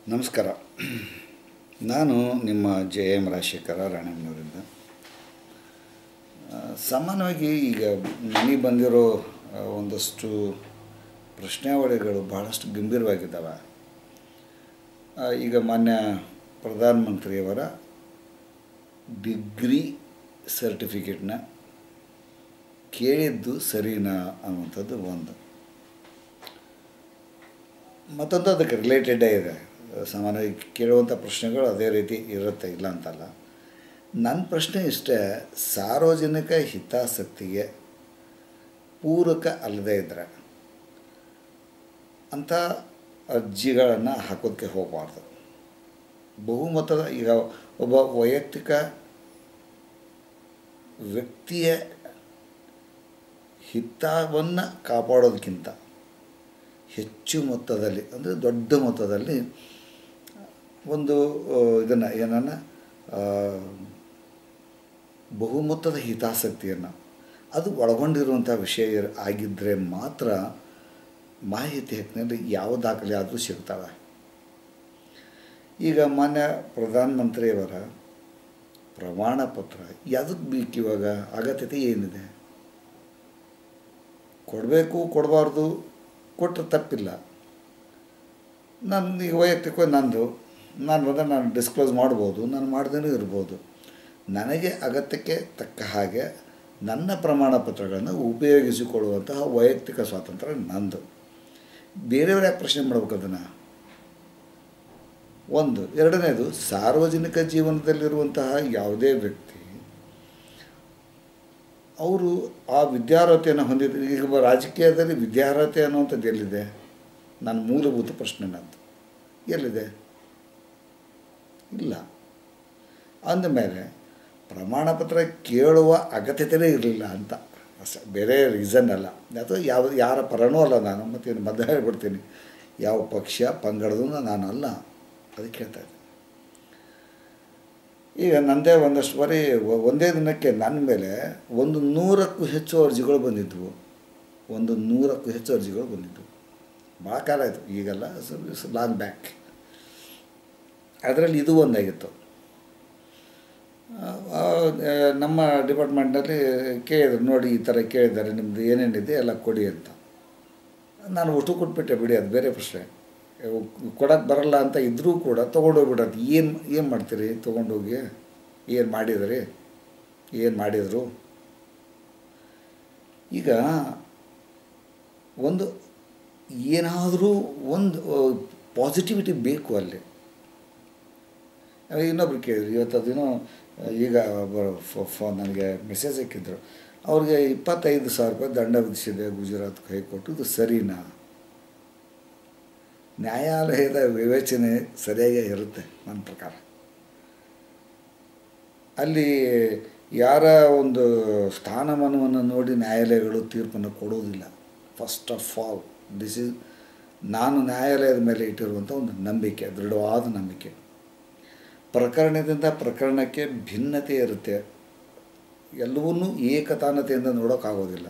ನಮಸ್ಕಾರ ನಾನು ನಿಮ್ಮ ಜೆ ಎಮ್ ರಾಜಶೇಖರ ರಾಣೆಮ್ಮನವರಿಂದ ಆ, ಸಾಮಾನ್ಯವಾಗಿ ಈಗ ನನಗೆ ಬಂದಿರೋ ಆ, ಒಂದಷ್ಟು ಪ್ರಶ್ನಾವಳಿಗಳು ಬಹಳಷ್ಟು ಗಂಭೀರವಾಗಿದ್ದಾವೆ ಆ, ಈಗ ಮಾನ್ಯ ಪ್ರಧಾನಮಂತ್ರಿಯವರ ಡಿಗ್ರಿ ಸರ್ಟಿಫಿಕೇಟ್ನ ಕೇಳಿದ್ದು ಸರಿನಾ ಅನ್ನುವಂಥದ್ದು ಒಂದು ಮತ್ತೊಂದು ಅದಕ್ಕೆ ರಿಲೇಟೆಡೇ ಇದೆ ಸಾಮಾನ್ಯವಾಗಿ ಕೇಳುವಂಥ ಪ್ರಶ್ನೆಗಳು ಅದೇ ರೀತಿ ಇರುತ್ತೆ ಇಲ್ಲ ಅಂತಲ್ಲ ನನ್ನ ಪ್ರಶ್ನೆ ಇಷ್ಟೇ ಸಾರ್ವಜನಿಕ ಹಿತಾಸಕ್ತಿಗೆ ಪೂರಕ ಅಲ್ಲದೇ ಇದ್ದರೆ ಅಂಥ ಅರ್ಜಿಗಳನ್ನು ಹಾಕೋದಕ್ಕೆ ಹೋಗಬಾರ್ದು ಬಹುಮತದ ಈಗ ಒಬ್ಬ ವೈಯಕ್ತಿಕ ವ್ಯಕ್ತಿಯ ಹಿತವನ್ನು ಕಾಪಾಡೋದಕ್ಕಿಂತ ಹೆಚ್ಚು ಮೊತ್ತದಲ್ಲಿ ಅಂದರೆ ದೊಡ್ಡ ಮೊತ್ತದಲ್ಲಿ ಒಂದು ಇದನ್ನು ಏನನ್ನು ಬಹುಮೊತ್ತದ ಹಿತಾಸಕ್ತಿಯನ್ನು ಅದು ಒಳಗೊಂಡಿರುವಂಥ ವಿಷಯ ಇರ್- ಆಗಿದ್ದರೆ ಮಾತ್ರ ಮಾಹಿತಿ ಹಕ್ಕಿನಲ್ಲಿ ಯಾವ ದಾಖಲೆ ಆದರೂ ಸಿಗ್ತವೆ ಈಗ ಮಾನ್ಯ ಪ್ರಧಾನಮಂತ್ರಿಯವರ ಪ್ರಮಾಣ ಪತ್ರ ಯಾವುದಕ್ಕೆ ಬೇಕು ಇವಾಗ ಅಗತ್ಯತೆ ಏನಿದೆ ಕೊಡಬೇಕು ಕೊಡಬಾರ್ದು ಕೊಟ್ಟರೆ ತಪ್ಪಿಲ್ಲ ನನ್ನ ಈಗ ವೈಯಕ್ತಿಕವಾಗಿ ನಂದು ನಾನು ಬಂದರೆ ನಾನು ಡಿಸ್ಕ್ಲೋಸ್ ಮಾಡ್ಬೋದು ನಾನು ಮಾಡ್ದೇ ಇರ್ಬೋದು ನನಗೆ ಅಗತ್ಯಕ್ಕೆ ತಕ್ಕ ಹಾಗೆ ನನ್ನ ಪ್ರಮಾಣ ಪತ್ರಗಳನ್ನು ಉಪಯೋಗಿಸಿಕೊಳ್ಳುವಂತಹ ವೈಯಕ್ತಿಕ ಸ್ವಾತಂತ್ರ್ಯ ನಂದು ಬೇರೆಯವ್ರು ಯಾಕೆ ಪ್ರಶ್ನೆ ಮಾಡ್ಬೇಕು ಅದನ್ನು ಒಂದು ಎರಡನೇದು ಸಾರ್ವಜನಿಕ ಜೀವನದಲ್ಲಿರುವಂತಹ ಯಾವುದೇ ವ್ಯಕ್ತಿ ಅವರು ಆ ವಿದ್ಯಾರ್ಹತೆಯನ್ನು ಹೊಂದಿದ ಈಗ ಒಬ್ಬ ರಾಜಕೀಯದಲ್ಲಿ ವಿದ್ಯಾರ್ಹತೆ ಅನ್ನುವಂಥದ್ದು ಎಲ್ಲಿದೆ ನನ್ನ ಮೂಲಭೂತ ಪ್ರಶ್ನೆ ನಂದು ಎಲ್ಲಿದೆ ಇಲ್ಲ ಅಂದಮೇಲೆ ಪ್ರಮಾಣ ಪತ್ರ ಕೇಳುವ ಅಗತ್ಯತೆಯೇ ಇರಲಿಲ್ಲ ಅಂತ ಅಷ್ಟೇ ಬೇರೆ ರೀಸನ್ ಅಲ್ಲ ಅಥವಾ ಯಾವ ಯಾರ ಪರನೂ ಅಲ್ಲ ನಾನು ಮತ್ತು ಇನ್ನು ಮೊದಲು ಹೇಳ್ಬಿಡ್ತೀನಿ ಯಾವ ಪಕ್ಷ ಪಂಗಡದೂ ನಾನು ಅಲ್ಲ ಅದಕ್ಕೆ ಹೇಳ್ತಾ ಇದ್ದೀನಿ ಈಗ ನನ್ನದೇ ಒಂದಷ್ಟು ಬಾರಿ ಒ- ಒಂದೇ ದಿನಕ್ಕೆ ನನ್ನ ಮೇಲೆ ಒಂದು ನೂರಕ್ಕೂ ಹೆಚ್ಚು ಅರ್ಜಿಗಳು ಬಂದಿದ್ವು ಒಂದು ನೂರಕ್ಕೂ ಹೆಚ್ಚು ಅರ್ಜಿಗಳು ಬಂದಿದ್ವು ಭಾಳ ಕಾಲ ಆಯಿತು ಈಗಲ್ಲ ಲಾಂಗ್ ಬ್ಯಾಕ್ ಅದರಲ್ಲಿ ಇದು ಒಂದಾಗಿತ್ತು ಆ, ಆ, ನಮ್ಮ ಡಿಪಾರ್ಟ್ಮೆಂಟಲ್ಲಿ ಕೇಳಿದ್ರು ನೋಡಿ ಈ ಥರ ಕೇಳಿದ್ದಾರೆ ನಿಮ್ಮದು ಏನೇನಿದೆ ಎಲ್ಲ ಕೊಡಿ ಅಂತ ನಾನು ಒಟ್ಟು ಕೊಟ್ಬಿಟ್ಟೆ ಬಿಡಿ ಅದು ಬೇರೆ ಪ್ರಶ್ನೆ ಕೊಡೋಕ್ಕೆ ಬರಲ್ಲ ಅಂತ ಇದ್ದರೂ ಕೂಡ ತೊಗೊಂಡೋಗ್ಬಿಡೋದು ಏನು ಏನು ಮಾಡ್ತೀರಿ ತೊಗೊಂಡೋಗಿ ಏನು ಮಾಡಿದ್ರಿ ಏನು ಮಾಡಿದರು ಈಗ ಒಂದು ಏನಾದರೂ ಒಂದು ಪಾಸಿಟಿವಿಟಿ ಬೇಕು ಅಲ್ಲಿ ಇನ್ನೊಬ್ರು ಕೇಳಿದ್ರು ಇವತ್ತು ಅದೇನೋ ಈಗ ಒಬ್ಬರು ಫೋನ್ ನನಗೆ ಮೆಸೇಜ್ ಹಾಕಿದ್ರು ಅವ್ರಿಗೆ ಇಪ್ಪತ್ತೈದು ಸಾವಿರ ರೂಪಾಯಿ ದಂಡ ವಿಧಿಸಿದೆ ಗುಜರಾತ್ ಹೈಕೋರ್ಟ್ ಇದು ಸರಿನಾ ನ್ಯಾಯಾಲಯದ ವಿವೇಚನೆ ಸರಿಯಾಗೇ ಇರುತ್ತೆ ನನ್ನ ಪ್ರಕಾರ ಅಲ್ಲಿ ಯಾರ ಒಂದು ಸ್ಥಾನಮಾನವನ್ನು ನೋಡಿ ನ್ಯಾಯಾಲಯಗಳು ತೀರ್ಪನ್ನು ಕೊಡೋದಿಲ್ಲ first of all this is ನಾನು ನ್ಯಾಯಾಲಯದ ಮೇಲೆ ಇಟ್ಟಿರುವಂಥ ಒಂದು ನಂಬಿಕೆ ದೃಢವಾದ ನಂಬಿಕೆ ಪ್ರಕರಣದಿಂದ ಪ್ರಕರಣಕ್ಕೆ ಭಿನ್ನತೆ ಇರುತ್ತೆ ಎಲ್ಲವನ್ನೂ ಏಕತಾನತೆಯಿಂದ ನೋಡೋಕ್ಕಾಗೋದಿಲ್ಲ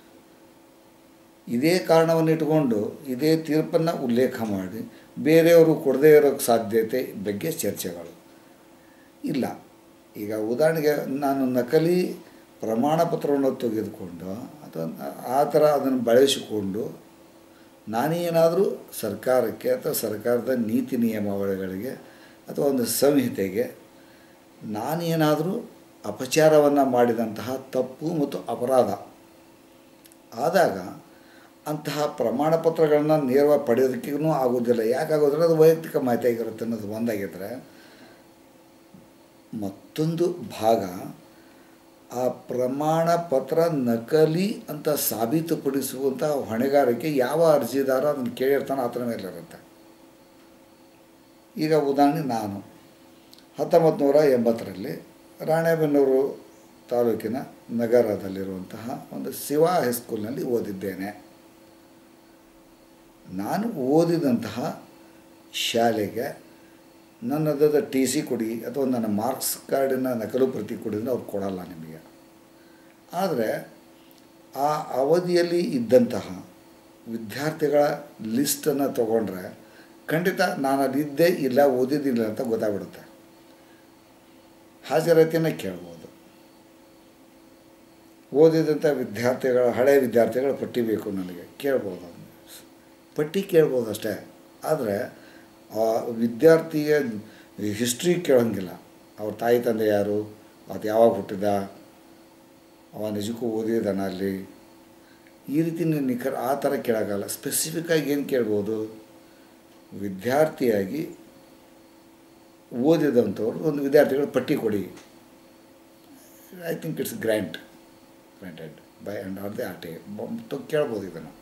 ಇದೇ ಕಾರಣವನ್ನು ಇಟ್ಕೊಂಡು ಇದೇ ತೀರ್ಪನ್ನು ಉಲ್ಲೇಖ ಮಾಡಿ ಬೇರೆಯವರು ಕೊಡದೇ ಇರೋಕ್ಕೆ ಸಾಧ್ಯತೆ ಬಗ್ಗೆ ಚರ್ಚೆಗಳು ಇಲ್ಲ ಈಗ ಉದಾಹರಣೆಗೆ ನಾನು ನಕಲಿ ಪ್ರಮಾಣ ಪತ್ರವನ್ನು ತೆಗೆದುಕೊಂಡು ಅಥವಾ ಆ ಥರ ಅದನ್ನು ಬಳಸಿಕೊಂಡು ನಾನೇನಾದರೂ ಸರ್ಕಾರಕ್ಕೆ ಅಥವಾ ಸರ್ಕಾರದ ನೀತಿ ನಿಯಮಾವಳಿಗಳಿಗೆ ಅಥವಾ ಒಂದು ಸಂಹಿತೆಗೆ ನಾನೇನಾದರೂ ಅಪಚಾರವನ್ನು ಮಾಡಿದಂತಹ ತಪ್ಪು ಮತ್ತು ಅಪರಾಧ ಆದಾಗ ಅಂತಹ ಪ್ರಮಾಣ ಪತ್ರಗಳನ್ನ ನೇರವಾಗಿ ಪಡೆಯೋದಕ್ಕೂ ಆಗೋದಿಲ್ಲ ಯಾಕಾಗೋದಿಲ್ಲ ಅದು ವೈಯಕ್ತಿಕ ಮಾಹಿತಿ ಆಗಿರುತ್ತೆ ಅನ್ನೋದು ಒಂದಾಗಿದ್ದರೆ ಮತ್ತೊಂದು ಭಾಗ ಆ ಪ್ರಮಾಣ ಪತ್ರ ನಕಲಿ ಅಂತ ಸಾಬೀತುಪಡಿಸುವಂಥ ಹೊಣೆಗಾರಿಕೆ ಯಾವ ಅರ್ಜಿದಾರ ಅದನ್ನು ಕೇಳಿರ್ತಾನೋ ಆತನ ಮೇಲೆ ಇರುತ್ತೆ ಈಗ ಉದಾಹರಣೆ ನಾನು ಹತ್ತೊಂಬತ್ತು ನೂರ ಎಂಬತ್ತರಲ್ಲಿ ರಾಣೆಬೆನ್ನೂರು ತಾಲೂಕಿನ ನಗರದಲ್ಲಿರುವಂತಹ ಒಂದು ಶಿವಾ ಹೈಸ್ಕೂಲ್ನಲ್ಲಿ ಓದಿದ್ದೇನೆ ನಾನು ಓದಿದಂತಹ ಶಾಲೆಗೆ ನನ್ನದಾದ ಟಿ ಸಿ ಕೊಡಿ ಅಥವಾ ನನ್ನ ಮಾರ್ಕ್ಸ್ ಕಾರ್ಡಿನ ನಕಲು ಪ್ರತಿ ಕೊಡಿದ್ರೆ ಅವ್ರು ಕೊಡಲ್ಲ ನಿಮಗೆ ಆದರೆ ಆ ಅವಧಿಯಲ್ಲಿ ಇದ್ದಂತಹ ವಿದ್ಯಾರ್ಥಿಗಳ ಲಿಸ್ಟನ್ನು ತಗೊಂಡ್ರೆ ಖಂಡಿತ ನಾನು ಅದಿದ್ದೇ ಇಲ್ಲ ಓದಿದ್ದಿಲ್ಲ ಅಂತ ಗೊತ್ತಾಗ್ಬಿಡುತ್ತೆ ಹಾಜರಾತಿಯನ್ನು ಕೇಳ್ಬೋದು ಓದಿದಂಥ ವಿದ್ಯಾರ್ಥಿಗಳ ಹಳೆಯ ವಿದ್ಯಾರ್ಥಿಗಳ ಪಟ್ಟಿ ಬೇಕು ನನಗೆ ಕೇಳ್ಬೋದು ಅದನ್ನ. ಪಟ್ಟಿ ಕೇಳ್ಬೋದು ಅಷ್ಟೇ ಆದರೆ ಆ ವಿದ್ಯಾರ್ಥಿಯ ಹಿಸ್ಟ್ರಿ ಕೇಳೋಂಗಿಲ್ಲ ಅವ್ರ ತಾಯಿ ತಂದೆ ಯಾರು ಅದು ಯಾವಾಗ ಹುಟ್ಟಿದ ಅವ ನಿಜಕ್ಕೂ ಓದಿದಾನ ಅಲ್ಲಿ ಈ ರೀತಿ ನೀವು ನಿಖರ ಆ ಥರ ಕೇಳೋಕ್ಕಲ್ಲ ಸ್ಪೆಸಿಫಿಕ್ಕಾಗಿ ಏನು ಕೇಳ್ಬೋದು ವಿದ್ಯಾರ್ಥಿಯಾಗಿ ಓದಿದಂಥವ್ರು ಒಂದು ವಿದ್ಯಾರ್ಥಿಗಳ ಪಟ್ಟಿ ಕೊಡಿ I think it's grant granted by and R the R T ಕೇಳ್ಬೋದು ಇದನ್ನು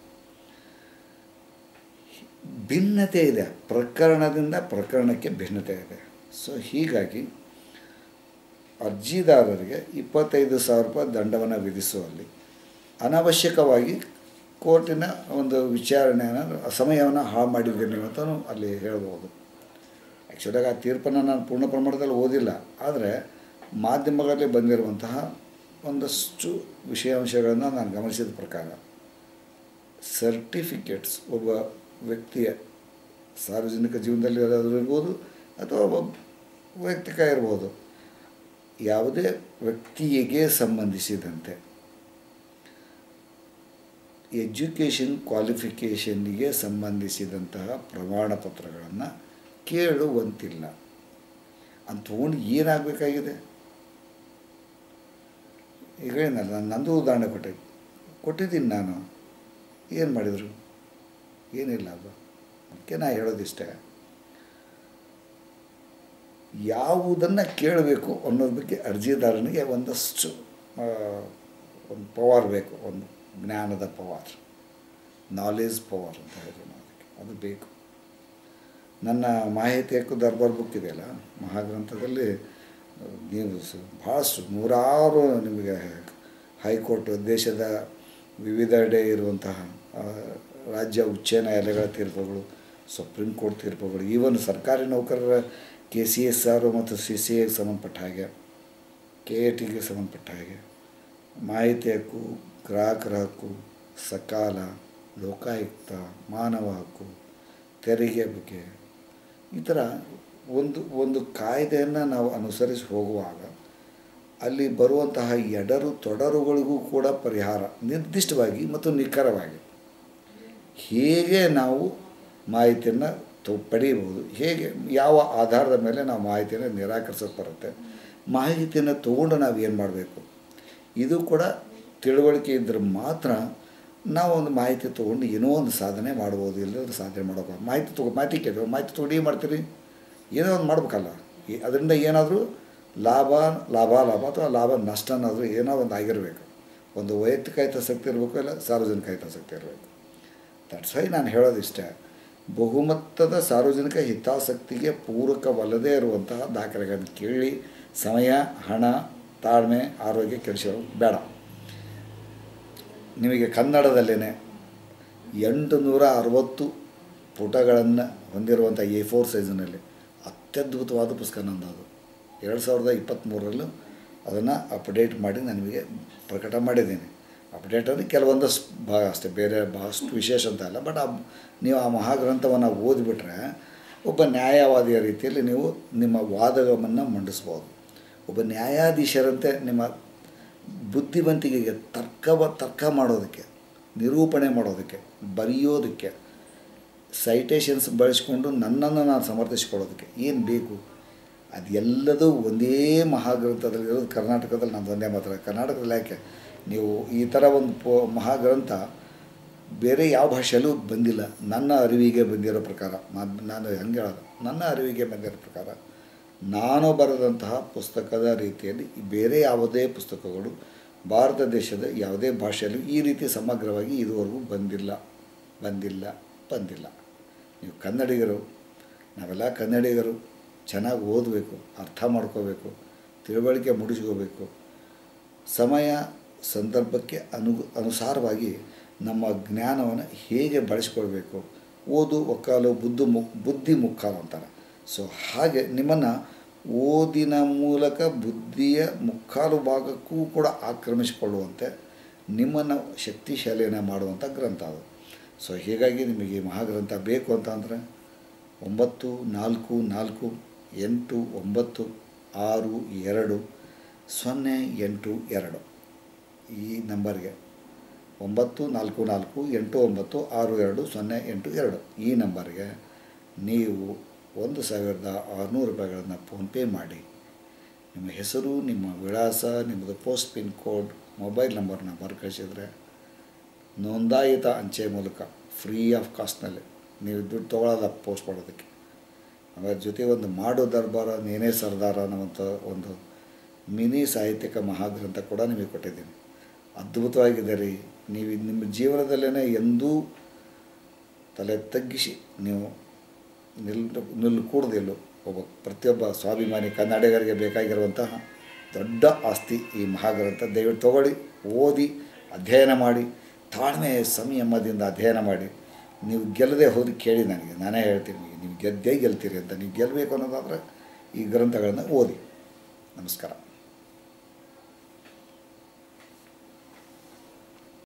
ಭಿನ್ನತೆ ಇದೆ ಪ್ರಕರಣದಿಂದ ಪ್ರಕರಣಕ್ಕೆ ಭಿನ್ನತೆ ಇದೆ ಸೊ ಹೀಗಾಗಿ ಅರ್ಜಿದಾರರಿಗೆ ಇಪ್ಪತ್ತೈದು ಸಾವಿರ ರೂಪಾಯಿ ದಂಡವನ್ನು ವಿಧಿಸುವಲ್ಲಿ ಅನಾವಶ್ಯಕವಾಗಿ ಕೋರ್ಟಿನ ಒಂದು ವಿಚಾರಣೆಯನ್ನು ಸಮಯವನ್ನು ಹಾಳು ಮಾಡಿದ್ದೀನಿ ಅಂತಲೂ ಅಲ್ಲಿ ಹೇಳ್ಬೋದು ಆ್ಯಕ್ಚುಲಾಗಿ ಆ ತೀರ್ಪನ್ನು ನಾನು ಪೂರ್ಣ ಪ್ರಮಾಣದಲ್ಲಿ ಓದಿಲ್ಲ ಆದರೆ ಮಾಧ್ಯಮಗಳಲ್ಲಿ ಬಂದಿರುವಂತಹ ಒಂದಷ್ಟು ವಿಷಯಾಂಶಗಳನ್ನು ನಾನು ಗಮನಿಸಿದ ಪ್ರಕಾರ ಸರ್ಟಿಫಿಕೇಟ್ಸ್ ಒಬ್ಬ ವ್ಯಕ್ತಿಯ ಸಾರ್ವಜನಿಕ ಜೀವನದಲ್ಲಿ ಇರೋದು ಇರ್ಬೋದು ಅಥವಾ ಒಬ್ಬ ವೈಯಕ್ತಿಕ ಇರ್ಬೋದು ಯಾವುದೇ ವ್ಯಕ್ತಿಗೆ ಸಂಬಂಧಿಸಿದಂತೆ ಎಜುಕೇಷನ್ ಕ್ವಾಲಿಫಿಕೇಷನ್ನಿಗೆ ಸಂಬಂಧಿಸಿದಂತಹ ಪ್ರಮಾಣ ಪತ್ರಗಳನ್ನು ಕೇಳುವಂತಿಲ್ಲ ಅಂತ ತೊಗೊಂಡು ಏನಾಗಬೇಕಾಗಿದೆ ಈಗ ಏನಲ್ಲ ನಾನು ನಂದು ಉದಾಹರಣೆ ಕೊಟ್ಟೆ ಕೊಟ್ಟಿದ್ದೀನಿ ನಾನು ಏನು ಮಾಡಿದರು ಏನಿಲ್ಲ ಅದು ಅದಕ್ಕೆ ನಾ ಹೇಳೋದಿಷ್ಟೇ ಯಾವುದನ್ನು ಕೇಳಬೇಕು ಅನ್ನೋದ್ರ ಬಗ್ಗೆ ಅರ್ಜಿದಾರನಿಗೆ ಒಂದಷ್ಟು ಆ, ಒಂದು ಪವರ್ ಬೇಕು ಒಂದು ಜ್ಞಾನದ ಪವರ್ ನಾಲೆಜ್ ಪವರ್ ಅಂತ ಹೇಳ್ತೀವಿ ನಾವು ಅದಕ್ಕೆ ಅದು ಬೇಕು ನನ್ನ ಮಾಹಿತಿ ಹಕ್ಕು ದರ್ಬಾರ್ ಬುಕ್ ಇದೆಯಲ್ಲ ಮಹಾಗ್ರಂಥದಲ್ಲಿ ಆ, ನೀವು ಸ- ಭಾಳಷ್ಟು ನೂರಾರು ನಿಮಗೆ ಹೈಕೋರ್ಟ್ ದೇಶದ ವಿವಿಧೆಡೆ ಇರುವಂತಹ ಆ, ರಾಜ್ಯ ಉಚ್ಚ ನ್ಯಾಯಾಲಯಗಳ ತೀರ್ಪುಗಳು ಸುಪ್ರೀಂ ಕೋರ್ಟ್ ತೀರ್ಪುಗಳು ಈವನ್ ಸರ್ಕಾರಿ ನೌಕರರ ಕೆ ಸಿ ಎಸ್ ಆರ್ ಮತ್ತು ಸಿ ಸಿ ಎಗೆ ಸಂಬಂಧಪಟ್ಟ ಹಾಗೆ ಕೆ ಎ ಟಿಗೆ ಸಂಬಂಧಪಟ್ಟ ಹಾಗೆ ಮಾಹಿತಿ ಹಕ್ಕು ಗ್ರಾಹಕರ ಹಕ್ಕು ಸಕಾಲ ಲೋಕಾಯುಕ್ತ ಮಾನವ ಹಕ್ಕು ತೆರಿಗೆ ಬಗ್ಗೆ ಈ ಥರ ಒಂದು ಒಂದು ಕಾಯ್ದೆಯನ್ನು ನಾವು ಅನುಸರಿಸಿ ಹೋಗುವಾಗ ಅಲ್ಲಿ ಬರುವಂತಹ ಎಡರು ತೊಡರುಗಳಿಗೂ ಕೂಡ ಪರಿಹಾರ ನಿರ್ದಿಷ್ಟವಾಗಿ ಮತ್ತು ನಿಖರವಾಗಿ ಹೇಗೆ ನಾವು ಮಾಹಿತಿಯನ್ನು ತೊ ಪಡೀಬೋದು ಹೇಗೆ ಯಾವ ಆಧಾರದ ಮೇಲೆ ನಾವು ಮಾಹಿತಿಯನ್ನು ನಿರಾಕರಿಸೋಕೆ ಬರುತ್ತೆ ಮಾಹಿತಿಯನ್ನು ತೊಗೊಂಡು ನಾವು ಏನು ಮಾಡಬೇಕು ಇದು ಕೂಡ ತಿಳುವಳಿಕೆ ಇದ್ದರೆ ಮಾತ್ರ ನಾವು ಒಂದು ಮಾಹಿತಿ ತೊಗೊಂಡು ಏನೋ ಒಂದು ಸಾಧನೆ ಮಾಡ್ಬೋದು ಇಲ್ಲದ್ರೆ ಸಾಧನೆ ಮಾಡೋಕೆ ಮಾಹಿತಿ ತೊಗೊ ಮಾಹಿತಿ ಕೇಳಿದ್ರೆ ಮಾಹಿತಿ ತೊಗೊಂಡು ಏನು ಮಾಡ್ತೀರಿ ಏನೋ ಒಂದು ಮಾಡ್ಬೇಕಲ್ಲ ಈ- ಅದರಿಂದ ಏನಾದರೂ ಲಾಭ ಲಾಭ ಲಾಭ ಅಥವಾ ಲಾಭ ನಷ್ಟ ಅನ್ನೋದು ಏನೋ ಒಂದು ಆಗಿರಬೇಕು ಒಂದು ವೈಯಕ್ತಿಕ ಹಿತಾಸಕ್ತಿ ಇರಬೇಕು ಇಲ್ಲ ಸಾರ್ವಜನಿಕ ಹಿತಾಸಕ್ತಿ ಇರಬೇಕು ದಟ್ಸ್ ವೈ ನಾನು ಹೇಳೋದಿಷ್ಟೇ ಬಹುಮಟ್ಟದ ಸಾರ್ವಜನಿಕ ಹಿತಾಸಕ್ತಿಗೆ ಪೂರಕವಲ್ಲದೇ ಇರುವಂತಹ ದಾಖಲೆಗಳನ್ನು ಕೇಳಿ ಸಮಯ ಹಣ ತಾಳ್ಮೆ ಆರೋಗ್ಯ ಕೆಡಿಸೋದು ಬೇಡ ನಿಮಗೆ ಕನ್ನಡದಲ್ಲೇ ಎಂಟು ನೂರ ಅರವತ್ತು ಪುಟಗಳನ್ನು ಹೊಂದಿರುವಂಥ ಎ ಫೋರ್ ಸೈಜಿನಲ್ಲಿ ಅತ್ಯದ್ಭುತವಾದ ಪುಸ್ತಕ ನಂದು ಅದು ಎರಡು ಸಾವಿರದ ಇಪ್ಪತ್ತ್ಮೂರರಲ್ಲೂ ಅದನ್ನು ಅಪ್ಡೇಟ್ ಮಾಡಿ ನಾನು ನಿಮಗೆ ಪ್ರಕಟ ಮಾಡಿದ್ದೀನಿ ಅಪ್ಡೇಟ್ ಅಂದರೆ ಕೆಲವೊಂದಷ್ಟು ಭಾಗ ಅಷ್ಟೇ ಬೇರೆ ಭಾಳಷ್ಟು ವಿಶೇಷ ಅಂತ ಅಲ್ಲ ಬಟ್ ಆ ನೀವು ಆ ಮಹಾಗ್ರಂಥವನ್ನು ಓದಿಬಿಟ್ರೆ ಒಬ್ಬ ನ್ಯಾಯವಾದಿಯ ರೀತಿಯಲ್ಲಿ ನೀವು ನಿಮ್ಮ ವಾದವನ್ನು ಮಂಡಿಸ್ಬೋದು ಒಬ್ಬ ನ್ಯಾಯಾಧೀಶರಂತೆ ನಿಮ್ಮ ಬುದ್ಧಿವಂತಿಕೆಗೆ ತರ್ಕವ ತರ್ಕ ಮಾಡೋದಕ್ಕೆ ನಿರೂಪಣೆ ಮಾಡೋದಕ್ಕೆ ಬರೆಯೋದಕ್ಕೆ ಸೈಟೇಷನ್ಸ್ ಬಳಸ್ಕೊಂಡು ನನ್ನನ್ನು ನಾನು ಸಮರ್ಥಿಸ್ಕೊಳ್ಳೋದಕ್ಕೆ ಏನು ಬೇಕು ಅದೆಲ್ಲದೂ ಒಂದೇ ಮಹಾಗ್ರಂಥದಲ್ಲಿ ಇರೋದು ಕರ್ನಾಟಕದಲ್ಲಿ ನಾನು ಒಂದೇ ಮಾತ್ರ ಕರ್ನಾಟಕದಲ್ಲಿ ಯಾಕೆ ನೀವು ಈ ಥರ ಒಂದು ಪೋ ಮಹಾಗ್ರಂಥ ಬೇರೆ ಯಾವ ಭಾಷೆಯಲ್ಲೂ ಬಂದಿಲ್ಲ ನನ್ನ ಅರಿವಿಗೆ ಬಂದಿರೋ ಪ್ರಕಾರ ನಾನು ನಾನು ಹೆಂಗೆ ಹೇಳೋದು ನನ್ನ ಅರಿವಿಗೆ ಬಂದಿರೋ ಪ್ರಕಾರ ನಾನು ಬರೆದಂತಹ ಪುಸ್ತಕದ ರೀತಿಯಲ್ಲಿ ಬೇರೆ ಯಾವುದೇ ಪುಸ್ತಕಗಳು ಭಾರತ ದೇಶದ ಯಾವುದೇ ಭಾಷೆಯಲ್ಲೂ ಈ ರೀತಿ ಸಮಗ್ರವಾಗಿ ಇದುವರೆಗೂ ಬಂದಿಲ್ಲ ಬಂದಿಲ್ಲ ಬಂದಿಲ್ಲ ನೀವು ಕನ್ನಡಿಗರು ನಾವೆಲ್ಲ ಕನ್ನಡಿಗರು ಚೆನ್ನಾಗಿ ಓದಬೇಕು ಅರ್ಥ ಮಾಡ್ಕೋಬೇಕು ತಿಳುವಳಿಕೆ ಮೂಡಿಸ್ಕೋಬೇಕು ಸಮಯ ಸಂದರ್ಭಕ್ಕೆ ಅನು ಅನುಸಾರವಾಗಿ ನಮ್ಮ ಜ್ಞಾನವನ್ನು ಹೇಗೆ ಬಳಸ್ಕೊಳ್ಬೇಕು ಓದು ಒಕ್ಕಾಲು ಬುದ್ಧು ಮುಕ್ ಬುದ್ಧಿ ಮುಕ್ಕಾಲು ಅಂತಾರೆ ಸೊ ಹಾಗೆ ನಿಮ್ಮನ್ನು ಓದಿನ ಮೂಲಕ ಬುದ್ಧಿಯ ಮುಕ್ಕಾಲು ಭಾಗಕ್ಕೂ ಕೂಡ ಆಕ್ರಮಿಸಿಕೊಳ್ಳುವಂತೆ ನಿಮ್ಮನ್ನು ಶಕ್ತಿಶಾಲಿಯನ್ನು ಮಾಡುವಂಥ ಗ್ರಂಥ ಅದು ಸೊ ಹೀಗಾಗಿ ನಿಮಗೆ ಈ ಮಹಾಗ್ರಂಥ ಬೇಕು ಅಂತ ಅಂದರೆ ಒಂಬತ್ತು ನಾಲ್ಕು ನಾಲ್ಕು ಎಂಟು ಒಂಬತ್ತು ಆರು ಎರಡು ಸೊನ್ನೆ ಎಂಟು ಎರಡು ಈ ನಂಬರ್ಗೆ ಒಂಬತ್ತು ನಾಲ್ಕು ನಾಲ್ಕು ಎಂಟು ಒಂಬತ್ತು ಆರು ಎರಡು ಸೊನ್ನೆ ಎಂಟು ಎರಡು ಈ ನಂಬರ್ಗೆ ನೀವು ಒಂದು ಸಾವಿರದ ಆರುನೂರು ರೂಪಾಯಿಗಳನ್ನು ಫೋನ್ಪೇ ಮಾಡಿ ನಿಮ್ಮ ಹೆಸರು ನಿಮ್ಮ ವಿಳಾಸ ನಿಮ್ಮದು ಪೋಸ್ಟ್ ಪಿನ್ ಕೋಡ್ ಮೊಬೈಲ್ ನಂಬರ್ನ ಬರ್ಕಳಿಸಿದ್ರೆ ನೋಂದಾಯಿತ ಅಂಚೆ ಮೂಲಕ ಫ್ರೀ ಆಫ್ ಕಾಸ್ಟ್ನಲ್ಲಿ ನೀವು ದುಡ್ಡು ತೊಗೊಳ್ಳೋಲ್ಲ ಪೋಸ್ಟ್ ಮಾಡೋದಕ್ಕೆ ಅದರ ಜೊತೆ ಒಂದು ಮಾಡೋ ದರ್ಬಾರ ನೇನೇ ಸರ್ದಾರ ಅನ್ನುವಂಥ ಒಂದು ಮಿನಿ ಸಾಹಿತ್ಯಿಕ ಮಹಾಗ್ರಂಥ ಕೂಡ ನಿಮಗೆ ಕೊಟ್ಟಿದ್ದೀನಿ ಅದ್ಭುತವಾಗಿದೆ ರೀ ನೀವು ಇದು ನಿಮ್ಮ ಜೀವನದಲ್ಲೇ ಎಂದೂ ತಲೆ ತಗ್ಗಿಸಿ ನೀವು ನಿಲ್ ನಿಲ್ಲು ಕೂಡದಿಲ್ಲ ಒಬ್ಬ ಪ್ರತಿಯೊಬ್ಬ ಸ್ವಾಭಿಮಾನಿ ಕನ್ನಡಿಗರಿಗೆ ಬೇಕಾಗಿರುವಂತಹ ದೊಡ್ಡ ಆಸ್ತಿ ಈ ಮಹಾಗ್ರಂಥ ದಯವಿಟ್ಟು ತಗೊಳ್ಳಿ ಓದಿ ಅಧ್ಯಯನ ಮಾಡಿ ತಾಳ್ಮೆ ಸಂಯಮದಿಂದ ಅಧ್ಯಯನ ಮಾಡಿ ನೀವು ಗೆಲ್ಲದೆ ಹೋಗಿ ಕೇಳಿ ನನಗೆ ನಾನೇ ಹೇಳ್ತೀನಿ ನೀವು ಗೆದ್ದೇ ಗೆಲ್ತೀರಿ ಅಂತ ನೀವು ಗೆಲ್ಲಬೇಕು ಅನ್ನೋದಾದರೆ ಈ ಗ್ರಂಥಗಳನ್ನು ಓದಿ ನಮಸ್ಕಾರ